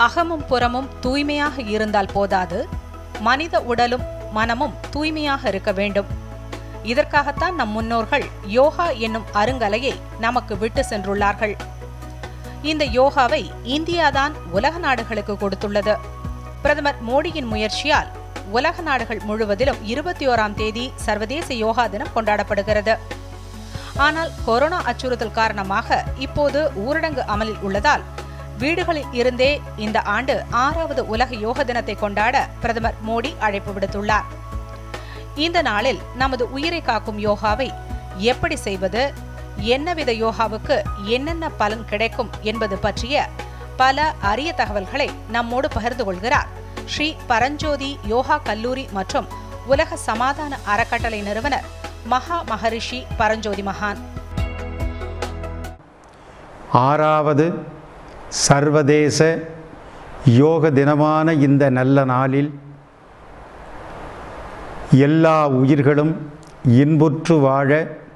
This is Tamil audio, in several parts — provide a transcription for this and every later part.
அகமும் புறமும் தூய்மையாக இருந்தால் போதாது மனித உடலும் மனமும் தூய்மையாக இருக்க வேண்டும் இதற்காகத்தான் நம் முன்னோர்கள் யோகா என்னும் அருங்கலையை நமக்கு விட்டு சென்றுள்ளார்கள் இந்த யோகாவை இந்தியாதான் உலக நாடுகளுக்கு கொடுத்துள்ளது பிரதமர் மோடியின் முயற்சியால் உலக நாடுகள் முழுவதிலும் இருபத்தி ஓராம் தேதி சர்வதேச யோகா தினம் கொண்டாடப்படுகிறது ஆனால் கொரோனா அச்சுறுத்தல் காரணமாக இப்போது ஊரடங்கு அமலில் உள்ளதால் வீடுகளில் இருந்தே இந்த ஆண்டு ஆறாவது உலக யோக தினத்தை கொண்டாட பிரதமர் மோடி அழைப்பு விடுத்துள்ளார் இந்த நாளில் நமது உயிரை காக்கும் யோகாவை எப்படி செய்வது என்னவித யோகாவுக்கு என்னென்ன பலன் கிடைக்கும் என்பது பற்றிய பல அரிய தகவல்களை நம்மோடு பகிர்ந்து கொள்கிறார் ஸ்ரீ பரஞ்சோதி யோகா கல்லூரி மற்றும் உலக சமாதான அறக்கட்டளை நிறுவனர் மகா மகரிஷி பரஞ்சோதி மகான் ஆறாவது சர்வதேச யோக தினமான இந்த நல்ல நாளில் எல்லா உயிர்களும் இன்புற்று வாழ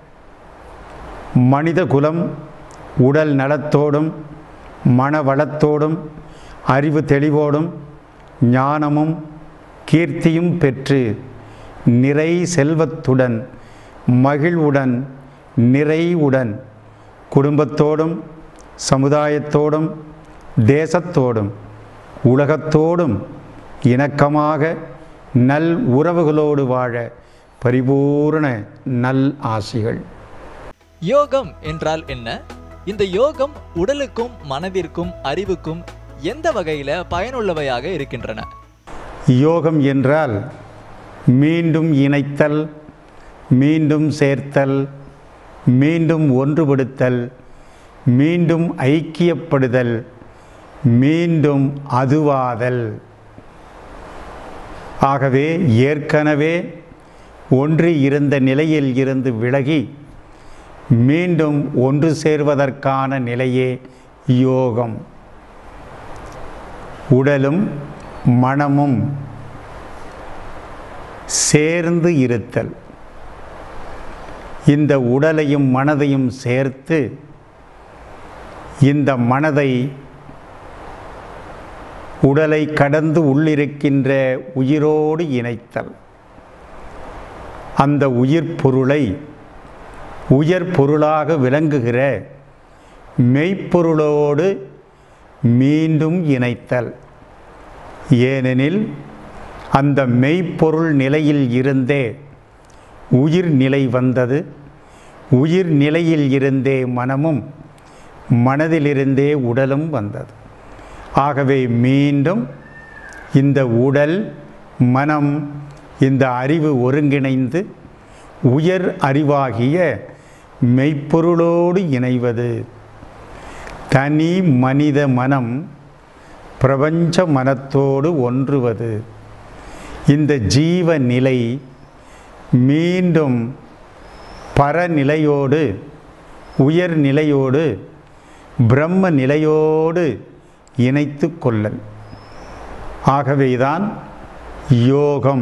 மனித குலம் உடல் நலத்தோடும் மனவளத்தோடும் அறிவு தெளிவோடும் ஞானமும் கீர்த்தியும் பெற்று நிறை செல்வத்துடன் மகிழ்வுடன் நிறைவுடன் குடும்பத்தோடும் சமுதாயத்தோடும் தேசத்தோடும் உலகத்தோடும் இணக்கமாக நல் உறவுகளோடு வாழ பரிபூரண நல் ஆசிகள் யோகம் என்றால் என்ன இந்த யோகம் உடலுக்கும் மனதிற்கும் அறிவுக்கும் எந்த வகையில பயனுள்ளவையாக இருக்கின்றன யோகம் என்றால் மீண்டும் இணைத்தல் மீண்டும் சேர்த்தல் மீண்டும் ஒன்றுபடுத்தல் மீண்டும் ஐக்கியப்படுதல் மீண்டும் அதுவாதல் ஆகவே ஏற்கனவே ஒன்றி இருந்த நிலையில் இருந்து விலகி மீண்டும் ஒன்று சேர்வதற்கான நிலையே யோகம் உடலும் மனமும் சேர்ந்து இருத்தல் இந்த உடலையும் மனதையும் சேர்த்து இந்த மனதை உடலை கடந்து உள்ளிருக்கின்ற உயிரோடு இணைத்தல் அந்த உயிர் பொருளை உயர் பொருளாக விளங்குகிற மெய்ப்பொருளோடு மீண்டும் இணைத்தல் ஏனெனில் அந்த மெய்ப்பொருள் நிலையில் இருந்தே உயிர் நிலை வந்தது உயிர் நிலையில் இருந்தே மனமும் மனதிலிருந்தே உடலும் வந்தது ஆகவே மீண்டும் இந்த உடல் மனம் இந்த அறிவு ஒருங்கிணைந்து உயர் அறிவாகிய மெய்ப்பொருளோடு இணைவது தனி மனித மனம் பிரபஞ்ச மனத்தோடு ஒன்றுவது இந்த ஜீவ நிலை மீண்டும் பரநிலையோடு உயர் நிலையோடு பிரம்ம நிலையோடு இணைத்து கொள்ளல் ஆகவேதான் யோகம்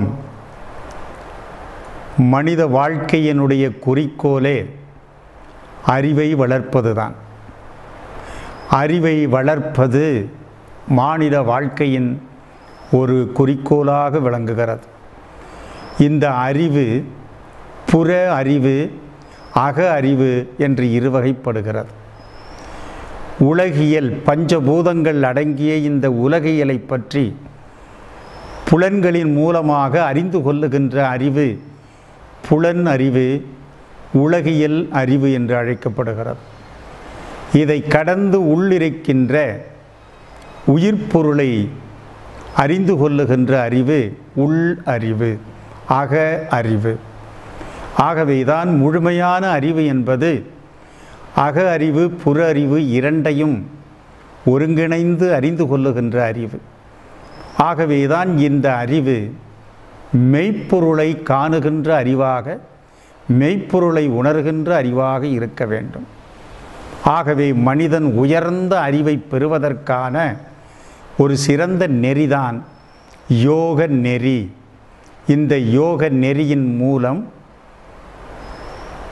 மனித வாழ்க்கையினுடைய குறிக்கோளே அறிவை வளர்ப்பதுதான் அறிவை வளர்ப்பது மானிட வாழ்க்கையின் ஒரு குறிக்கோளாக விளங்குகிறது இந்த அறிவு புற அறிவு அக அறிவு என்று இருவகைப்படுகிறது உலகியல் பஞ்சபூதங்கள் அடங்கிய இந்த உலகியலை பற்றி புலன்களின் மூலமாக அறிந்து கொள்ளுகின்ற அறிவு புலன் அறிவு உலகியல் அறிவு என்று அழைக்கப்படுகிறது இதை கடந்து உள்ளிருக்கின்ற உயிர்ப்பொருளை அறிந்து கொள்ளுகின்ற அறிவு உள் அறிவு அக அறிவு ஆகவேதான் முழுமையான அறிவு என்பது அக அறிவு புற அறிவு இரண்டையும் ஒருங்கிணைந்து அறிந்து கொள்ளுகின்ற அறிவு ஆகவேதான் இந்த அறிவு மெய்ப்பொருளை காணுகின்ற அறிவாக மெய்ப்பொருளை உணர்கின்ற அறிவாக இருக்க வேண்டும் ஆகவே மனிதன் உயர்ந்த அறிவை பெறுவதற்கான ஒரு சிறந்த நெறிதான் யோக நெறி இந்த யோக நெறியின் மூலம்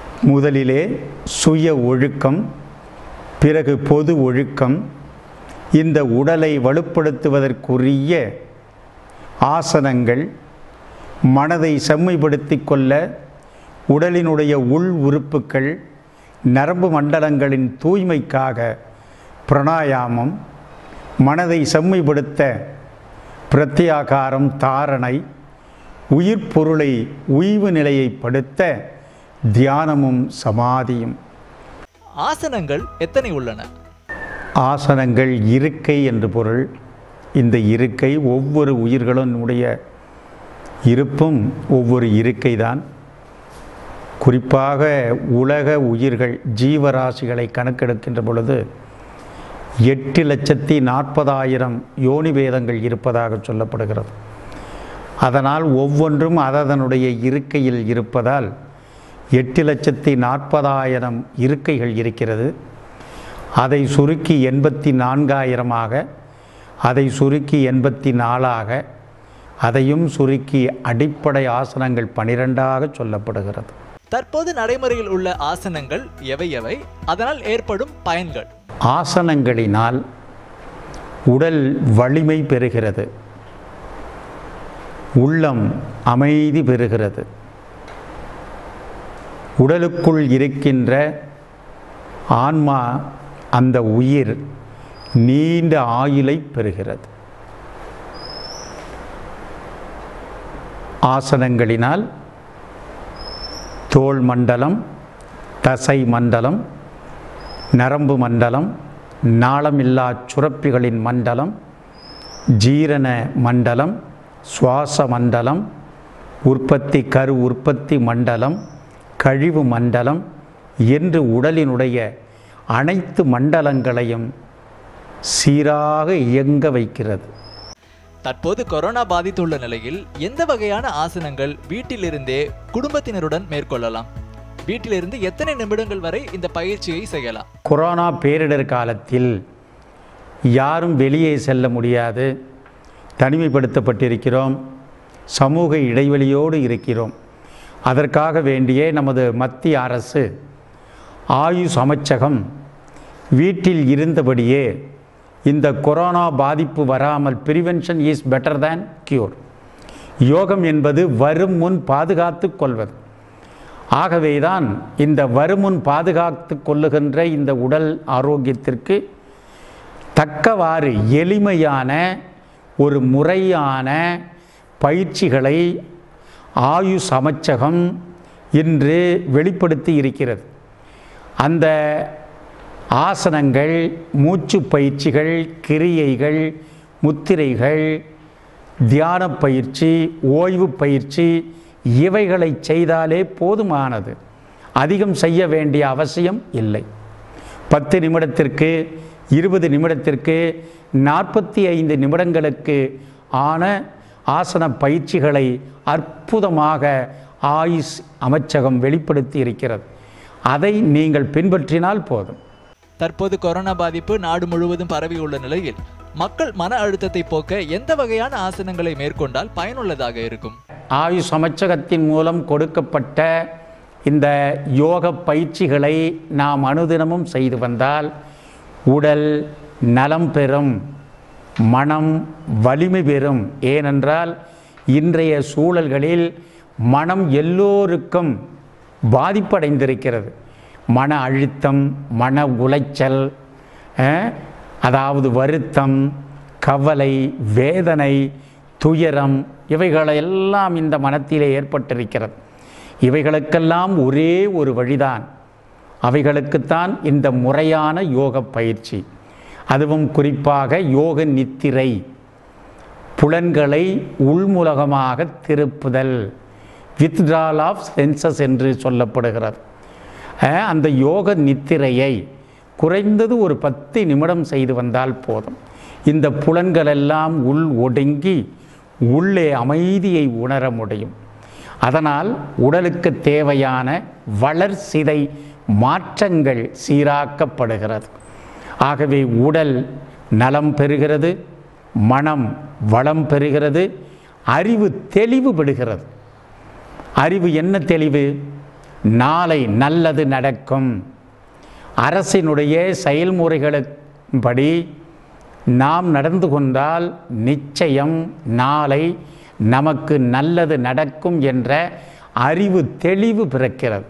முதலிலே சுய ஒழுக்கம் பிறகு பொது ஒழுக்கம் இந்த உடலை வலுப்படுத்துவதற்குரிய ஆசனங்கள் மனதை செம்மைப்படுத்தி கொள்ள உடலினுடைய உள் உறுப்புகள் நரம்பு மண்டலங்களின் தூய்மைக்காக பிராணாயாமம் மனதை செம்மைப்படுத்த பிரத்யாகாரம் தாரணை உயிர் பொருளை உய்வு நிலையைப்படுத்த தியானமும் சமாதியும் ஆசனங்கள் எத்தனை உள்ளன ஆசனங்கள் இருக்கை என்று பொருள் இந்த இருக்கை ஒவ்வொரு உயிர்களுடைய இருப்பும் ஒவ்வொரு இருக்கை தான் குறிப்பாக உலக உயிர்கள் ஜீவராசிகளை கணக்கெடுக்கின்ற பொழுது எட்டு லட்சத்தி நாற்பதாயிரம் யோனி வேதங்கள் இருப்பதாக சொல்லப்படுகிறது அதனால் ஒவ்வொன்றும் அதனுடைய இருக்கையில் இருப்பதால் எட்டு லட்சத்தி நாற்பதாயிரம் இருக்கைகள் இருக்கிறது அதை சுருக்கி எண்பத்தி நான்காயிரமாக அதை சுருக்கி எண்பத்தி நாலாக அதையும் சுருக்கி அடிப்படை ஆசனங்கள் பனிரெண்டாக சொல்லப்படுகிறது தற்போது நடைமுறையில் உள்ள ஆசனங்கள் எவை எவை அதனால் ஏற்படும் பயன்கள் ஆசனங்களினால் உடல் வலிமை பெறுகிறது உள்ளம் அமைதி பெறுகிறது உடலுக்குள் இருக்கின்ற ஆன்மா அந்த உயிர் நீண்ட ஆயுளை பெறுகிறது ஆசனங்களினால் தோல் மண்டலம் தசை மண்டலம் நரம்பு மண்டலம் நாளமில்லா சுரப்பிகளின் மண்டலம் ஜீரண மண்டலம் சுவாச மண்டலம் உற்பத்தி கரு உற்பத்தி மண்டலம் கழிவு மண்டலம் என்று உடலினுடைய அனைத்து மண்டலங்களையும் சீராக இயங்க வைக்கிறது தற்போது கொரோனா பாதித்துள்ள நிலையில் எந்த வகையான ஆசனங்கள் வீட்டிலிருந்தே குடும்பத்தினருடன் மேற்கொள்ளலாம் வீட்டிலிருந்து எத்தனை நிமிடங்கள் வரை இந்த பயிற்சியை செய்யலாம் கொரோனா பேரிடர் காலத்தில் யாரும் வெளியே செல்ல முடியாது தனிமைப்படுத்தப்பட்டிருக்கிறோம் சமூக இடைவெளியோடு இருக்கிறோம் அதற்காக வேண்டியே நமது மத்திய அரசு ஆயுஷ் அமைச்சகம் வீட்டில் இருந்தபடியே இந்த கொரோனா பாதிப்பு வராமல் prevention is better than cure யோகம் என்பது வரும் முன் பாதுகாத்து கொள்வது ஆகவேதான் இந்த வருமுன் பாதுகாத்து கொள்ளுகின்ற இந்த உடல் ஆரோக்கியத்திற்கு தக்கவாறு எளிமையான ஒரு முறையான பயிற்சிகளை ஆயுஷ் அமைச்சகம் இன்று வெளிப்படுத்தி இருக்கிறது அந்த ஆசனங்கள் மூச்சு பயிற்சிகள் கிரியைகள் முத்திரைகள் தியான பயிற்சி ஓய்வு பயிற்சி இவைகளை செய்தாலே போதுமானது அதிகம் செய்ய வேண்டிய அவசியம் இல்லை பத்து நிமிடத்திற்கு இருபது நிமிடத்திற்கு நாற்பத்தி ஐந்து நிமிடங்களுக்கு ஆன ஆசன பயிற்சிகளை அற்புதமாக ஆயுஷ் அமைச்சகம் வெளிப்படுத்தி இருக்கிறது அதை நீங்கள் பின்பற்றினால் போதும் தற்போது கொரோனா பாதிப்பு நாடு முழுவதும் பரவியுள்ள நிலையில் மக்கள் மன அழுத்தத்தை போக்க எந்த வகையான ஆசனங்களை மேற்கொண்டால் பயனுள்ளதாக இருக்கும் ஆயுஷ் அமைச்சகத்தின் மூலம் கொடுக்கப்பட்ட இந்த யோக பயிற்சிகளை நாம் அனுதினமும் செய்து வந்தால் உடல் நலம் பெறும் மனம் வலிமை பெறும் ஏனென்றால் இன்றைய சூழல்களில் மனம் எல்லோருக்கும் பாதிப்படைந்திருக்கிறது மன அழுத்தம் மன உளைச்சல் அஹ், அதாவது வருத்தம் கவலை வேதனை துயரம் இவைகளெல்லாம் இந்த மனத்திலே ஏற்பட்டிருக்கிறது இவைகளுக்கெல்லாம் ஒரே ஒரு வழிதான் அவைகளுக்குத்தான் இந்த முறையான யோக பயிற்சி அதுவும் குறிப்பாக யோக நித்திரை புலன்களை உள்முலகமாக திருப்புதல் வித்ட்ரால் ஆஃப் சென்சஸ் என்று சொல்லப்படுகிறது அஹ், அந்த யோக நித்திரையை குறைந்தது ஒரு பத்து நிமிடம் செய்து வந்தால் போதும் இந்த புலன்களெல்லாம் உள் ஒடுங்கி உள்ளே அமைதியை உணர முடியும் அதனால் உடலுக்கு தேவையான வளர்சிதை மாற்றங்கள் சீராக்கப்படுகிறது ஆகவே உடல் நலம் பெறுகிறது மனம் வளம் பெறுகிறது அறிவு தெளிவு பெறுகிறது அறிவு என்ன தெளிவு நாளை நல்லது நடக்கும் அரசினுடைய செயல்முறைகளின்படி நாம் நடந்து கொண்டால் நிச்சயம் நாளை நமக்கு நல்லது நடக்கும் என்ற அறிவு தெளிவு பிறக்கிறது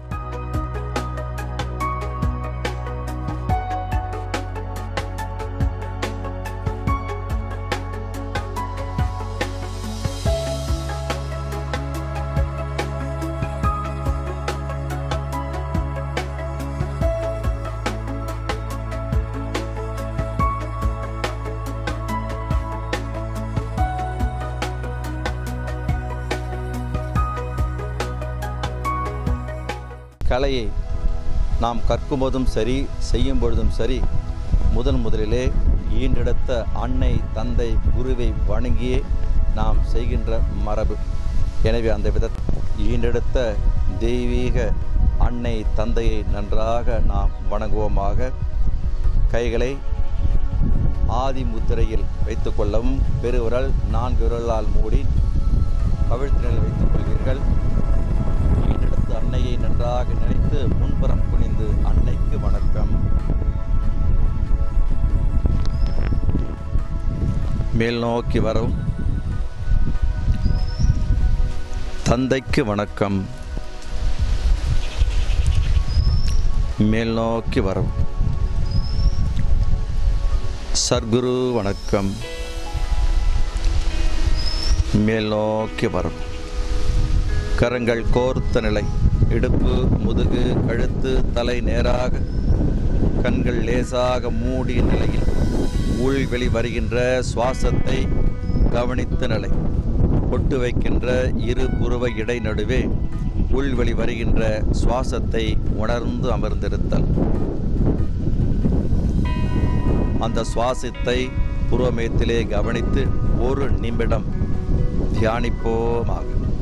கலையை நாம் கற்கும்போதும் சரி செய்யும் பொழுதும் சரி முதன் முதலிலே ஈண்டெடுத்த அன்னை தந்தை குருவை வணங்கியே நாம் செய்கின்ற மரபு எனவே அந்த வித ஈண்டெடுத்த தெய்வீக அன்னை தந்தையை நன்றாக நாம் வணங்குவோமாக கைகளை ஆதி முத்திரையில் வைத்துக்கொள்ளவும் பெருவிரல் நான்கு விரலால் மூடி கவிழ்த்தினில் வைத்துக் கொள்வீர்கள் ஈண்டெடுத்த அன்னையை நன்றாக நினைத்து முன்புறம் குனிந்து அன்னைக்கு வணக்கம் மேல் நோக்கி வரவும் தந்தைக்கு வணக்கம் மேல் நோக்கி வரவும் சர்க்குரு வணக்கம் மேல் நோக்கி வரும் கரங்கள் கோர்த்த நிலை இடுப்பு முதுகு கழுத்து தலை நேராக கண்கள் லேசாக மூடிய நிலையில் உள் வெளி வருகின்ற சுவாசத்தை கவனித்த நிலை பொட்டு வைக்கின்ற இரு புருவ இடை நடுவே உள்வெளி வருகின்ற சுவாசத்தை உணர்ந்து அமர்ந்திருத்தல் அந்த சுவாசத்தை புருவமயத்திலே கவனித்து ஒரு நிமிடம் தியானிப்போமாக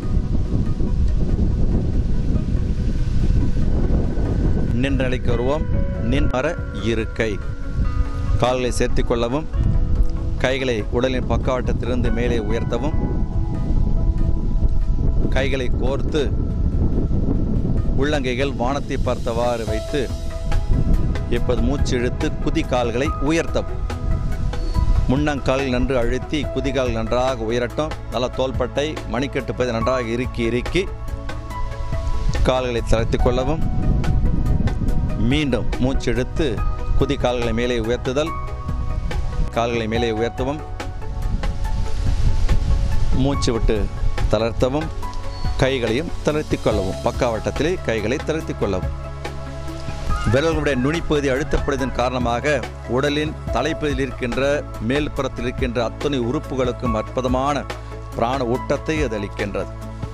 நின்ற நிலைக்கு வருவோம் நின்மர இருக்கை கால்களை சேர்த்துக் கொள்ளவும் கைகளை உடலின் பக்கவாட்டத்திலிருந்து மேலே உயர்த்தவும் கைகளை கோர்த்து உள்ளங்கைகள் வானத்தை பார்த்தவாறு வைத்து இப்போது மூச்சு இழுத்து குதி கால்களை உயர்த்தவும் முன்னங்கால் நன்று அழுத்தி குதிகால் நன்றாக உயரட்டும் நல்ல தோள்பட்டை மணிக்கட்டு பகுதி நன்றாக இறுக்கி இறுக்கி கால்களை தளர்த்திக் கொள்ளவும் மீண்டும் மூச்சு எடுத்து குதி கால்களை மேலே உயர்த்துதல் கால்களை மேலே உயர்த்தவும் மூச்சு விட்டு தளர்த்தவும் கைகளையும் தளர்த்திக் கொள்ளவும் பக்காவட்டத்திலே கைகளை தளர்த்திக் கொள்ளவும் விரல்களுடைய நுனிப்பகுதி அழுத்தப்படுவதன் காரணமாக உடலின் தலைப்பகுதியில் இருக்கின்ற மேல்புறத்தில் இருக்கின்ற அத்தனை உறுப்புகளுக்கும் அற்புதமான பிராண ஊட்டத்தை அது அளிக்கின்றது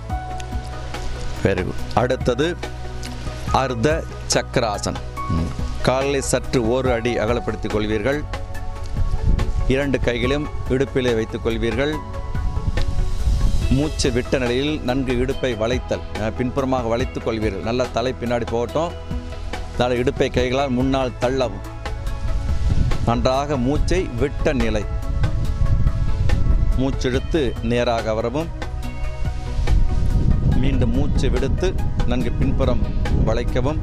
வெரி குட் அடுத்தது அர்த்த சக்கராசன் ம். காலை சற்று ஒரு அடி அகலப்படுத்திக் கொள்வீர்கள் இரண்டு கைகளையும் இடுப்பிலே வைத்துக் கொள்வீர்கள் மூச்சு விட்ட நிலையில் நன்கு இடுப்பை வளைத்தல் அஹ், பின்புறமாக வளைத்துக் கொள்வீர்கள் நல்லா தலை பின்னாடி போகட்டும் நல்ல இடுப்பை கைகளால் முன்னால் தள்ளவும் நன்றாக மூச்சை விட்ட நிலை மூச்செடுத்து நேராக வரவும் மீண்டும் மூச்சு விடுத்து நன்கு பின்புறம் வளைக்கவும்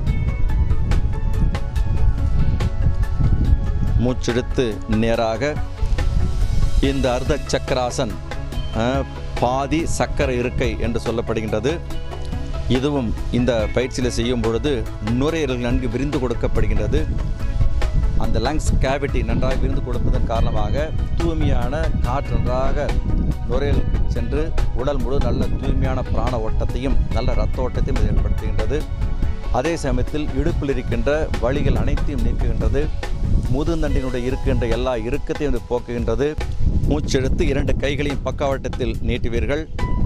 மூச்செடுத்து நேராக இந்த அர்த்த சக்கராசன் அஹ், பாதி சக்கர இருக்கை என்று சொல்லப்படுகின்றது இதுவும் இந்த பயிற்சியில் செய்யும் பொழுது நுரையீரல் நன்கு விரிந்து கொடுக்கப்படுகின்றது அந்த லங்ஸ் கேவிட்டி நன்றாக விரிந்து கொடுப்பதன் காரணமாக தூய்மையான காற்று நன்றாக நுரையீரலுக்கு சென்று உடல் முழு நல்ல தூய்மையான பிராண ஓட்டத்தையும் நல்ல ரத்த ஓட்டத்தையும் இது ஏற்படுத்துகின்றது அதே சமயத்தில் இடுப்பில் இருக்கின்ற வலிகள் அனைத்தையும் நீக்குகின்றது முதுந்தண்டினுடைய இருக்கின்ற எல்லா இறுக்கத்தையும் இது போக்குகின்றது மூச்செடுத்து இரண்டு கைகளையும் பக்கவாட்டத்தில் நீட்டுவீர்கள்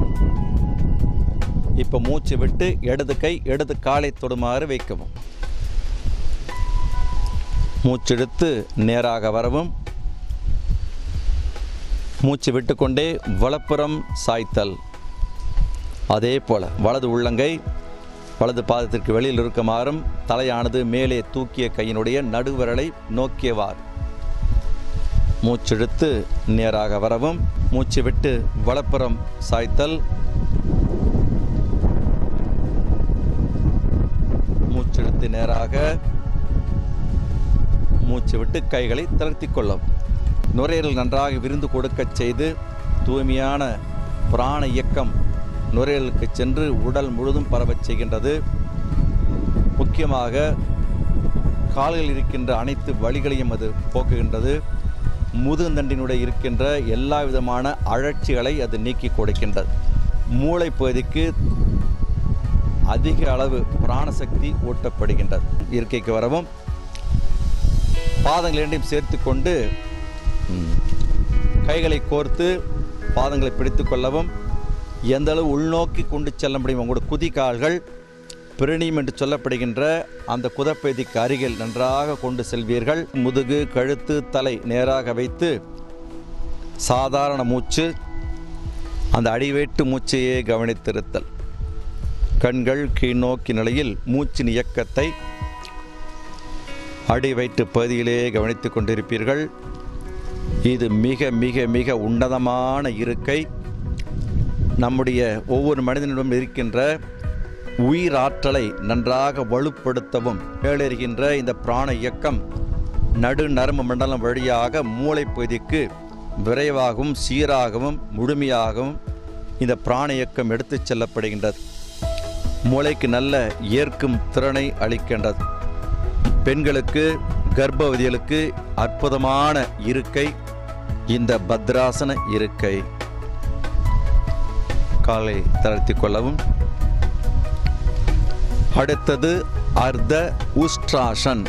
இப்போ மூச்சு விட்டு இடது கை இடது காலை தொடுமாறு வைக்கவும் மூச்செடுத்து நேராக வரவும் மூச்சு விட்டுக்கொண்டே வலப்புறம் சாய்த்தல் அதே போல வலது உள்ளங்கை வலது பாதத்திற்கு வெளியில் இருக்குமாறும் தலையானது மேலே தூக்கிய கையினுடைய நடுவிரலை நோக்கியவாறு மூச்செடுத்து நேராக வரவும் மூச்சு விட்டு வலப்புறம் சாய்த்தல் மூச்செடுத்து நேராக மூச்சு விட்டு கைகளை தளர்த்திக் கொள்ளவும் நுரையீரல் நன்றாக விருந்து கொடுக்கச் செய்து தூய்மையான பிராண இயக்கம் நுரையீரலுக்கு சென்று உடல் முழுதும் பரவச் செய்கின்றது முக்கியமாக கால்களில் இருக்கின்ற அனைத்து வலிகளையும் அது போக்குகின்றது முதுந்தண்டினுடைய இருக்கின்ற எல்லா விதமான அழற்சிகளை அது நீக்கி கொடுக்கின்றது மூளை பகுதிக்கு அதிக அளவு பிராணசக்தி ஊட்டப்படுகின்றது இயற்கைக்கு வரவும் பாதங்கள் இரண்டையும் சேர்த்து கொண்டு ம், கைகளை கோர்த்து பாதங்களை பிடித்து கொள்ளவும் எந்த அளவு உள்நோக்கி கொண்டு செல்ல முடியும் உங்களோட குதிகால்கள் பிரணீம் என்று சொல்லப்படுகின்ற அந்த குதப்பகுதிக்கு அருகில் நன்றாக கொண்டு செல்வீர்கள் முதுகு கழுத்து தலை நேராக வைத்து சாதாரண மூச்சு அந்த அடிவேட்டு மூச்சையே கவனித்திருத்தல் கண்கள் கீழ்நோக்கி நிலையில் மூச்சின் இயக்கத்தை அடி வயிற்று பகுதியிலே கவனித்துக் கொண்டிருப்பீர்கள் இது மிக மிக மிக உன்னதமான இருக்கை நம்முடைய ஒவ்வொரு மனிதனிடம் இருக்கின்ற உயிராற்றலை நன்றாக வலுப்படுத்தவும் மேலெறுகின்ற இந்த பிராண இயக்கம் நடு நரம்பு மண்டலம் வழியாக மூளை பகுதிக்கு விரைவாகவும் சீராகவும் முழுமையாகவும் இந்த பிராண இயக்கம் எடுத்துச் செல்லப்படுகின்றது மூளைக்கு நல்ல ஏற்கும் திறனை அளிக்கின்றது பெண்களுக்கு கர்ப்பவதிகளுக்கு அற்புதமான இருக்கை இந்த பத்ராசன இருக்கை காலை தளர்த்திக் கொள்ளவும் அடுத்தது அர்த்த உஸ்ட்ராசன்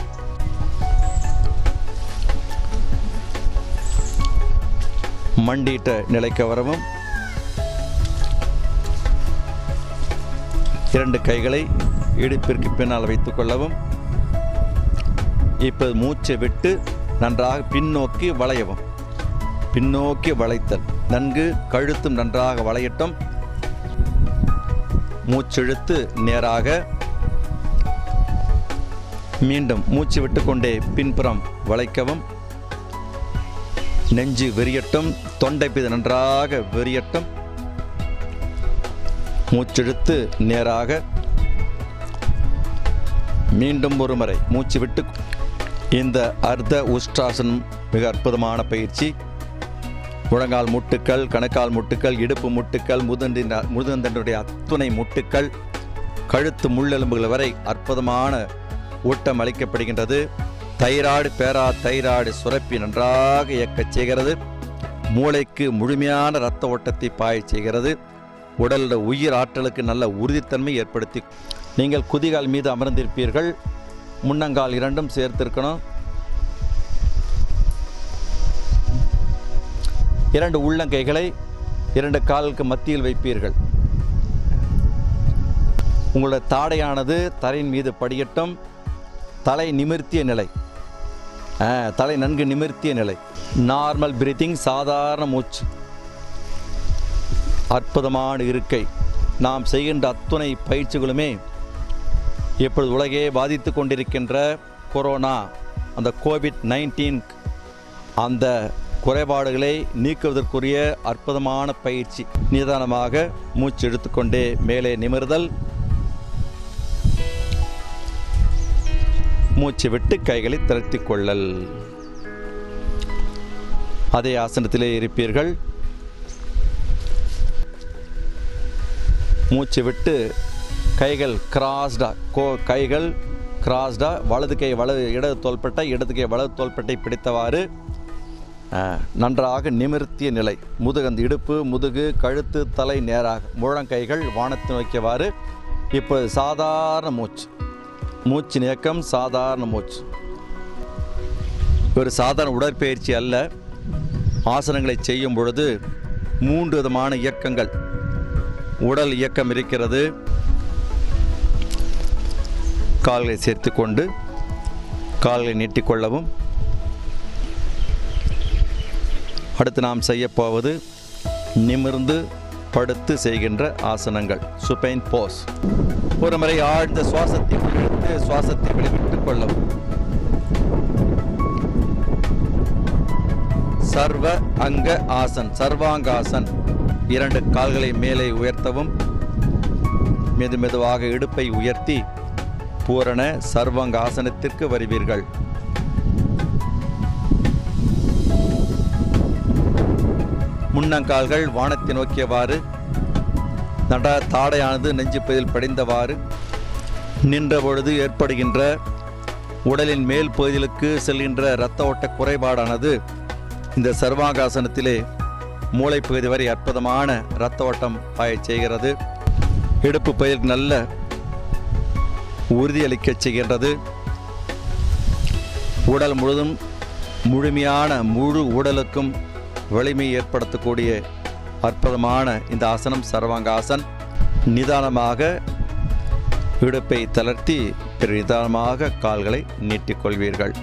மண்டிட்ட நிலைக்க வரவும் இரண்டு கைகளை இடுப்பிற்கு பின்னால் வைத்துக் கொள்ளவும் இப்போ மூச்சை விட்டு நன்றாக பின்னோக்கி வளையவும் பின்னோக்கி வளைத்தல் நன்கு கழுத்தும் நன்றாக வளையட்டும் மூச்செழுத்து நேராக மீண்டும் மூச்சு விட்டுக்கொண்டே பின்புறம் வளைக்கவும் நெஞ்சு வெறியட்டும் தொண்டை பிது நன்றாக வெறியட்டும் மூச்செழுத்து நேராக மீண்டும் ஒரு முறை மூச்சு விட்டு இந்த அர்த்த உஷ்டாசனம் மிக அற்புதமான பயிற்சி முழங்கால் முட்டுக்கள் கணக்கால் முட்டுக்கள் இடுப்பு முட்டுக்கள் முதுந்தின் முதுந்தனுடைய அத்துணை முட்டுக்கள் கழுத்து முள்ளெலும்புகள் வரை அற்புதமான ஊட்டம் அளிக்கப்படுகின்றது தைராய்டு பேரா தைராய்டு சுரப்பி நன்றாக இயக்கச் செய்கிறது மூளைக்கு முழுமையான இரத்த ஓட்டத்தை பாயச் செய்கிறது உடலில் உயிர் ஆற்றலுக்கு நல்ல உறுதித்தன்மை ஏற்படுத்தி நீங்கள் குதிகால் மீது அமர்ந்திருப்பீர்கள் முன்னங்கால் இரண்டும் சேர்த்திருக்கணும் இரண்டு உள்ளங்கைகளை இரண்டு காலுக்கு மத்தியில் வைப்பீர்கள் உங்களோட தாடையானது தரையின் மீது படியட்டும் தலை நிமிர்த்திய நிலை ஆ, தலை நன்கு நிமிர்த்திய நிலை நார்மல் பிரீத்திங் சாதாரண மூச்சு அற்புதமான இருக்கை நாம் செய்கின்ற அத்துணை பயிற்சிகளுமே இப்பொழுது உலகே பாதித்து கொண்டிருக்கின்ற கொரோனா அந்த கோவிட் நைன்டீன் அந்த குறைபாடுகளை நீக்குவதற்குரிய அற்புதமான பயிற்சி நிதானமாக மூச்சு எடுத்துக்கொண்டே மேலே நிமிர்தல் மூச்சு விட்டு கைகளை திரட்டிக் கொள்ளல் அதே ஆசனத்திலே இருப்பீர்கள் மூச்சு விட்டு கைகள் கிராஸ்டா கோ கைகள் கிராஸ்டா வலது கை வலது இடது தோள்பட்டை இடது கை வலது தோள்பட்டை பிடித்தவாறு ஆ, நன்றாக நிமிர்த்திய நிலை முதுகந்து இடுப்பு முதுகு கழுத்து தலை நேராக முழங்கைகள் வானத்தை நோக்கியவாறு இப்போ சாதாரண மூச்சு மூச்சு இயக்கம் சாதாரண மூச்சு ஒரு சாதாரண உடற்பயிற்சி அல்ல ஆசனங்களை செய்யும் பொழுது மூன்று விதமான இயக்கங்கள் உடல் இயக்கம் இருக்கிறது கால்களை சேர்த்து கொண்டு கால்களை நீட்டிக்கொள்ளவும் அடுத்து நாம் செய்யப்போவது நிமிர்ந்து படுத்து செய்கின்ற ஆசனங்கள் சுபைன் போஸ் ஒரு முறை ஆழ்ந்த சுவாசத்தை உள்ளிழுத்து சுவாசத்தை வெளிவிட்டுக் கொள்ளவும் சர்வ அங்க ஆசன் சர்வாங்காசன் இரண்டு கால்களை மேலே உயர்த்தவும் மெது மெதுவாக இடுப்பை உயர்த்தி பூரண சர்வாங்க ஆசனத்திற்கு வருவீர்கள் முன்னங்கால்கள் வானத்தை நோக்கியவாறு நட தாடையானது நெஞ்சு பகுதியில் படிந்தவாறு நின்ற பொழுது ஏற்படுகின்ற உடலின் மேல் பகுதிகளுக்கு செல்கின்ற இரத்த ஓட்ட குறைபாடானது இந்த சர்வாங்காசனத்திலே மூளைப்பகுதி வரை அற்புதமான இரத்த ஓட்டம் பாயச் செய்கிறது இடுப்பு பகுதிக்கு நல்ல உறுதியளிக்கச் செய்கின்றது உடல் முழுதும் முழுமையான முழு உடலுக்கும் வலிமை ஏற்படுத்தக்கூடிய அற்புதமான இந்த ஆசனம் சர்வாங்காசன் நிதானமாக இடுப்பை தளர்த்தி பிறகு நிதானமாக கால்களை நீட்டிக்கொள்வீர்கள்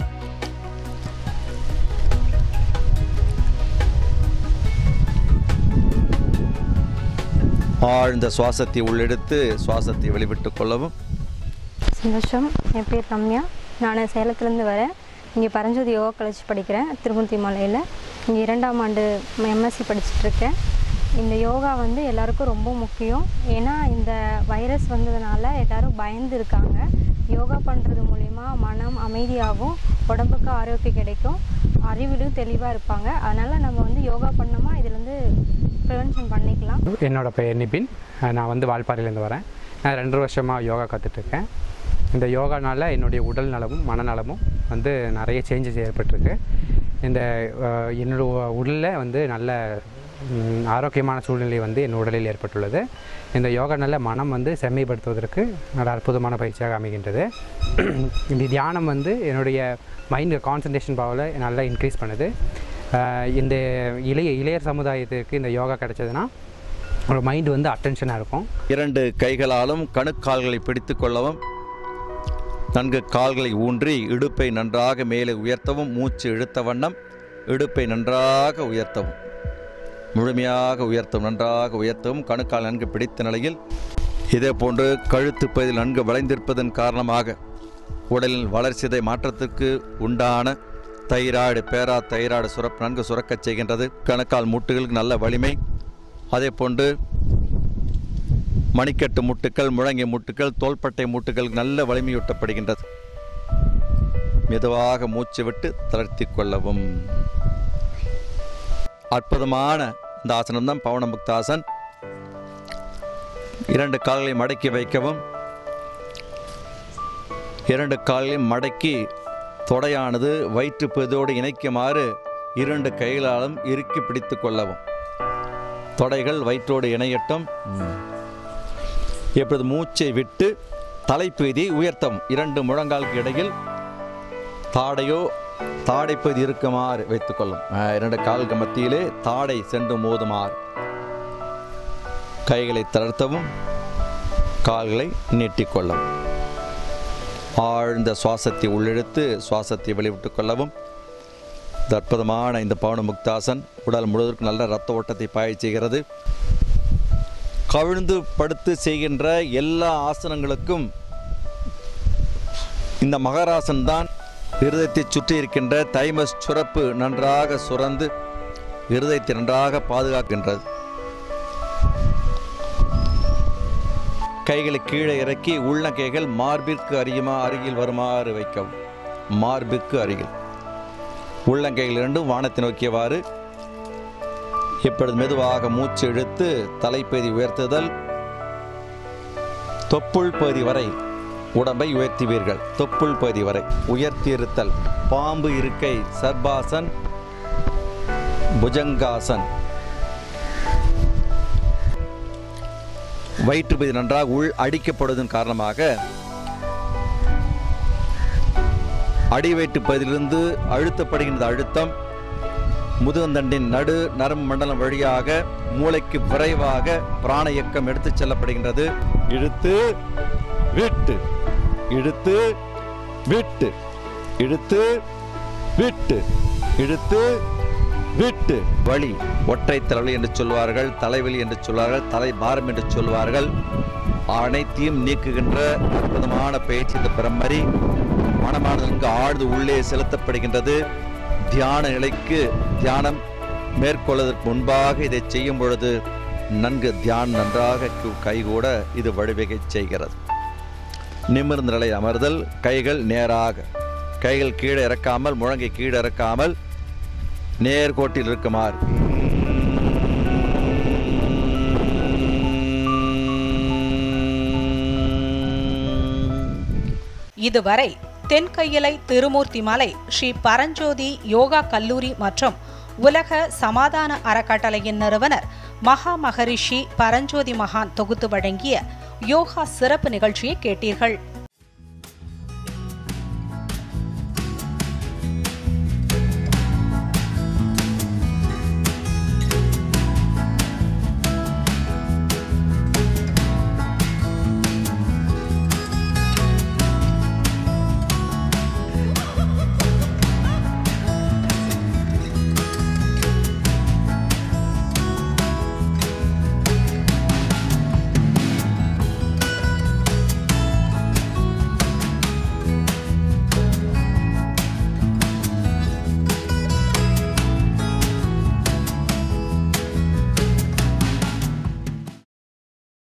ஆழ்ந்த சுவாசத்தை உள்ளெடுத்து சுவாசத்தை வெளிவிட்டுக் கொள்ளவும் சந்தோஷம் என் பேர் ரம்யா நான் சேலத்துலேருந்து வரேன் இங்கே பரஞ்சோதி யோகா காலேஜ் படிக்கிறேன் திருமூர்த்தி மலையில் இங்கே இரண்டாம் ஆண்டு எம்எஸ்சி படிச்சுட்ருக்கேன் இந்த யோகா வந்து எல்லாருக்கும் ரொம்ப முக்கியம் ஏன்னா இந்த வைரஸ் வந்ததுனால எல்லாரும் பயந்து இருக்காங்க யோகா பண்ணுறது மூலிமா மனம் அமைதியாகும் உடம்புக்கு ஆரோக்கியம் கிடைக்கும் அறிவிலும் தெளிவாக இருப்பாங்க அதனால் நம்ம வந்து யோகா பண்ணோமா இதுலேருந்து ப்ரிவென்ஷன் பண்ணிக்கலாம் என்னோட பெயர் நிபின் அஹ் நான் வந்து வால்பாறையிலேருந்து வரேன் நான் ரெண்டு வருஷமாக யோகா கற்றுட்ருக்கேன் இந்த யோகானால என்னுடைய உடல் நலமும் மனநலமும் வந்து நிறைய சேஞ்சஸ் ஏற்பட்டிருக்கு இந்த அஹ், என்னோட உடலில் வந்து நல்ல ம், ஆரோக்கியமான சூழ்நிலை வந்து என் உடலில் ஏற்பட்டுள்ளது இந்த யோகானால மனம் வந்து செம்மைப்படுத்துவதற்கு நல்ல அற்புதமான பயிற்சியாக அமைகின்றது இந்த தியானம் வந்து என்னுடைய மைண்ட் கான்சன்ட்ரேஷன் பவரை நல்லா இன்க்ரீஸ் பண்ணுது அஹ், இந்த இளைய இளையர் சமுதாயத்திற்கு இந்த யோகா கிடைச்சதுன்னா ஒரு மைண்ட் வந்து அட்டென்ஷனாக இருக்கும் இரண்டு கைகளாலும் கணுக்கால்களை பிடித்து கொள்ளவும் நன்கு கால்களை ஊன்றி இடுப்பை நன்றாக மேலே உயர்த்தவும் மூச்சு இழுத்த வண்ணம் இடுப்பை நன்றாக உயர்த்தவும் முழுமையாக உயர்த்தவும் நன்றாக உயர்த்தவும் கணுக்கால் நன்கு பிடித்த நிலையில் இதே போன்று கழுத்து பகுதியில் நன்கு வளைந்திருப்பதன் காரணமாக உடலின் வளர்ச்சிதை மாற்றத்திற்கு உண்டான தைராய்டு பேரா தைராய்டு சுரப்பு நன்கு சுரக்கச் செய்கின்றது கணுக்கால் முட்டுகளுக்கு நல்ல வலிமை அதே போன்று மணிக்கட்டு முட்டுக்கள் முழங்கை முட்டுக்கள் தோள்பட்டை முட்டுகள் நல்ல வலிமையூட்டப்படுகின்றது மெதுவாக மூச்சு விட்டு தளர்த்தி கொள்ளவும் அற்புதமான இந்த ஆசனம் தான் பவன முக்தாசன் இரண்டு கால்களை மடக்கி வைக்கவும் இரண்டு கால்களையும் மடக்கி தொடையானது வயிற்று பகுதியோடு இணைக்குமாறு இரண்டு கைகளாலும் இறுக்கி பிடித்து கொள்ளவும் தொடைகள் வயிற்றோடு இணையட்டும் இப்பொழுது மூச்சை விட்டு தலைப்பகுதியை உயர்த்தவும் இரண்டு முழங்காலுக்கு இடையில் தாடையோ தாடைப்பகுதி இருக்குமாறு வைத்துக்கொள்ளும் அஹ், இரண்டு கால்கள் மத்தியிலே தாடை சென்று மோதுமாறு கைகளை தளர்த்தவும் கால்களை நீட்டிக்கொள்ளவும் ஆழ்ந்த சுவாசத்தை உள்ளிழுத்து சுவாசத்தை வெளிவிட்டுக் கொள்ளவும் இந்த அற்புதமான இந்த பவன முக்தாசன் உடல் முழுவதற்கும் நல்ல ரத்த ஓட்டத்தை பாயச் செய்கிறது கவிழ்ந்து படுத்து செய்கின்ற எல்லா ஆசனங்களுக்கும் இந்த மகராசன் தான் இருதயத்தை சுற்றி இருக்கின்ற தைமஸ் சுரப்பு நன்றாக சுரந்து இருதயத்தை நன்றாக பாதுகாக்கின்றது கைகளை கீழே இறக்கி உள்ளங்கைகள் மார்பிற்கு அருகிமா அருகில் வருமாறு வைக்கவும் மார்பிற்கு அருகில் உள்ளங்கைகள் இரண்டும் வானத்தை நோக்கியவாறு இப்பொழுது மெதுவாக மூச்சு இழுத்து தலைப்பகுதி உயர்த்துதல் தொப்புள் பகுதி வரை உடம்பை உயர்த்துவீர்கள் தொப்புள் பகுதி வரை உயர்த்தி இருத்தல் பாம்பு இருக்கை சர்பாசன் புஜங்காசன் வயிற்று பகுதி நன்றாக உள் அடிக்கப்படுவதன் காரணமாக அடிவயிற்று பகுதியிலிருந்து அழுத்தப்படுகின்ற அழுத்தம் முதுகந்தண்டின் நடு நரம்பு மண்டலம் வழியாக மூளைக்கு விரைவாக பிராண இயக்கம் எடுத்துச் செல்லப்படுகின்றது இழுத்து விட்டு இழுத்து விட்டு இழுத்து விட்டு இழுத்து விட்டு வலி ஒற்றை தலைவலி என்று சொல்வார்கள் தலைவலி என்று சொல்வார்கள் தலை பாரம் என்று சொல்வார்கள் அனைத்தையும் நீக்குகின்ற அற்புதமான பயிற்சி இந்த பிரம்மரி மனமானது நன்கு ஆழ்ந்து உள்ளே செலுத்தப்படுகின்றது தியான நிலைக்கு தியானம் மேற்கொள்வதற்கு முன்பாக இதை செய்யும் பொழுது நன்கு தியானம் நன்றாக கு- கைகூட இது வழிவகை செய்கிறது நிமிர்ந்த நிலை அமர்தல் கைகள் நேராக கைகள் கீழே இறக்காமல் முழங்கை கீழே இறக்காமல் நேர்கோட்டில் இருக்குமாறு இதுவரை தென்கையிலை திருமூர்த்தி மலை ஸ்ரீ பரஞ்சோதி யோகா கல்லூரி மற்றும் உலக சமாதான அறக்கட்டளையின் நிறுவனர் மகா மகரிஷி பரஞ்சோதி மகான் தொகுத்து வழங்கிய யோகா சிறப்பு நிகழ்ச்சியை கேட்டீர்கள்